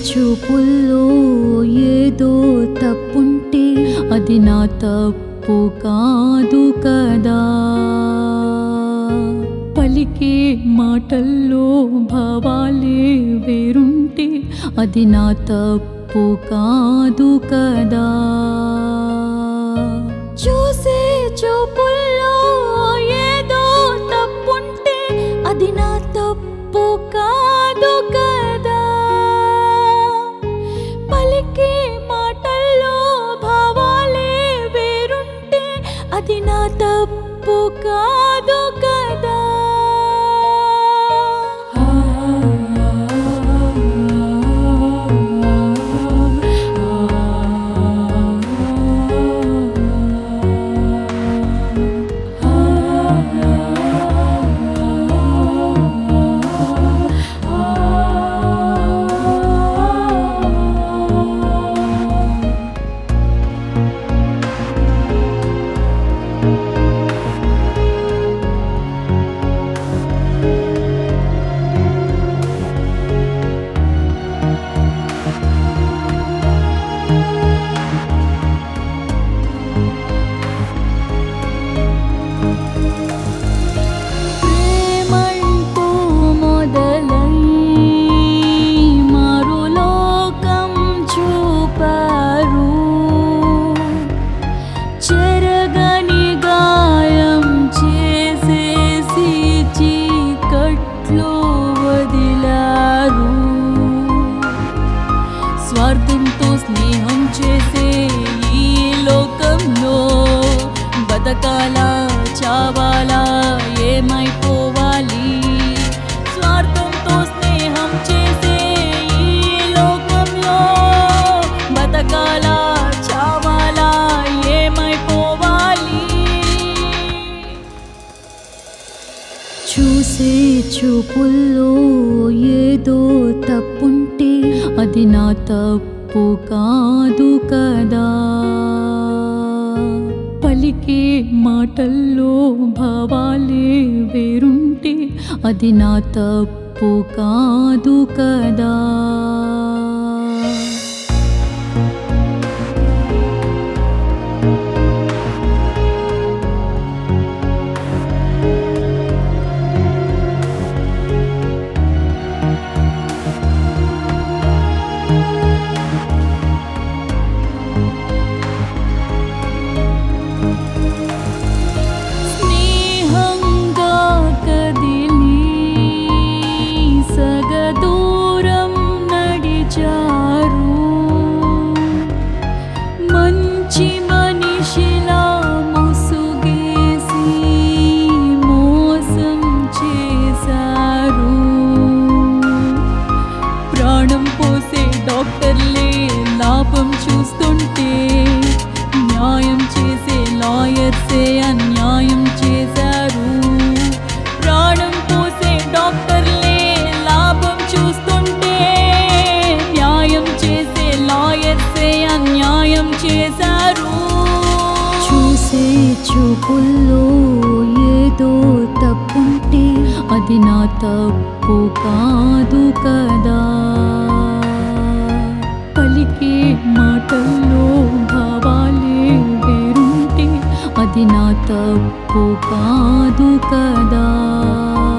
చూపుల్లో ఏదో తప్పుంటే అది నా తప్పు కాదు కదా పలికే మాటల్లో భావాలే వేరుంటే అది నా తప్పు కాదు కదా చూసే చూపుల్లో ఏదో తప్పుంటే అది నా తప్పు కాదు కదా పలికే మాటల్లో భావాలే వేరుంటే అది నా తప్పు కాదు కదా ప్రేమంటూ మొదలై మరో లోకం చూపారు చెరగని గాయం చేసేసి చీకట్లో వదిలారు స్వార్థంతో స్నేహం చేసే ఈ లోకంలో బతకాలా చావాలా ఏమైపోవాలి స్వార్థంతో స్నేహం చేసే ఈ లోకంలో బతకాలా చావాలా ఏమైపోవాలి చూసే చూపుల్లో ఏదో తప్పుంటే అది నా తప్పు కాదు కదా పలికే మాటల్లో భావాలే వేరుంటే అది నా తప్పు కాదు కదా స్నేహంగా కదిలి సగదూరం నడిచారు మంచి మనిషిలా ముసుగేసి మోసం చేశారు ప్రాణం పోసే డాక్టర్లే లాభం చూస్తుంటే న్యాయం చేసే లాయర్సే అన్యాయం చేశారు ప్రాణం పోసే డాక్టర్లే లాభం చూస్తుంటే న్యాయం చేసే లాయర్సే అన్యాయం చేశారు చూసే చూపుల్లో ఏదో తప్పుంటే అది నా తప్పు కాదు కదా పలికే మాటల్లో భావాలే వేరుంటే అది నా తప్పు కాదు కదా